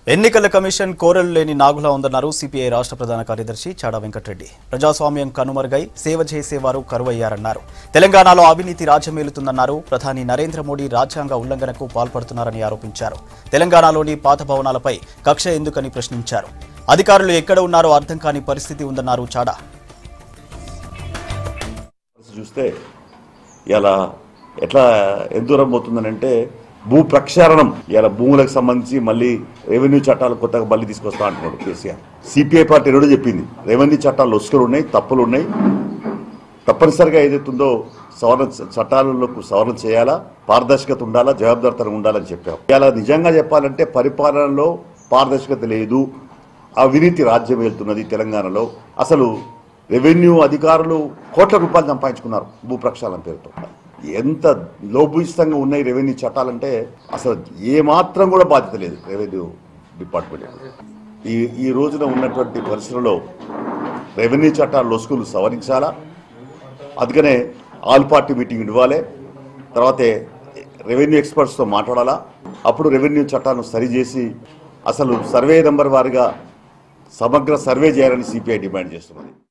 ఎన్నికల కమిషన్ కోరలు లేని నాగులా ఉందన్నారు సిపిఐ రాష్ట్ర ప్రధాన కార్యదర్శి చాడా వెంకటరెడ్డి ప్రజాస్వామ్యం కనుమరుగై సేవ చేసేవారు కరువయ్యారన్నారు తెలంగాణలో అవినీతి రాజ్యమేలుతుందన్నారు ప్రధాని నరేంద్ర మోడీ రాజ్యాంగ ఉల్లంఘనకు పాల్పడుతున్నారని ఆరోపించారు తెలంగాణలోని పాత భవనాలపై కక్ష ఎందుకని ప్రశ్నించారు అధికారులు ఎక్కడ ఉన్నారో అర్థం కాని పరిస్థితి ఉందన్నారు చాడా పరిస్థితి చూస్తే ఇలా ఎట్లా ఎంత దూరం పోతుందనంటే భూ ప్రక్షాళనం ఇలా భూములకు సంబంధించి మళ్ళీ రెవెన్యూ చట్టాలు కొత్తగా మళ్ళీ తీసుకొస్తా అంటున్నాడు కేసీఆర్ సిపిఐ పార్టీ ఎన్నడూ చెప్పింది రెవెన్యూ చట్టాలు లొసుకలు ఉన్నాయి తప్పులు ఉన్నాయి తప్పనిసరిగా ఏదైతుందో సవరణ చట్టాలలో సవరణ చేయాలా పారదర్శకత ఉండాలా జవాబుదారితనం ఉండాలని చెప్పాం ఇలా నిజంగా చెప్పాలంటే పరిపాలనలో పారదర్శకత లేదు అవినీతి రాజ్యం వెళ్తున్నది తెలంగాణలో అసలు రెవెన్యూ అధికారులు కోట్ల రూపాయలు సంపాదించుకున్నారు భూ ప్రక్షాళన పేరుతో ఎంత లోభయిష్టంగా ఉన్నాయి రెవెన్యూ చట్టాలంటే అసలు ఏ మాత్రం కూడా బాధ్యత లేదు రెవెన్యూ డిపార్ట్మెంట్ ఈ ఈ రోజున ఉన్నటువంటి పరిస్థితుల్లో రెవెన్యూ చట్టాల లొసుకులు సవరించాలా అందుకనే ఆల్ పార్టీ మీటింగ్ ఇవ్వాలి తర్వాతే రెవెన్యూ ఎక్స్పర్ట్స్తో మాట్లాడాలా అప్పుడు రెవెన్యూ చట్టాలను సరిచేసి అసలు సర్వే నెంబర్ వారిగా సమగ్ర సర్వే చేయాలని సిపిఐ డిమాండ్ చేస్తున్నది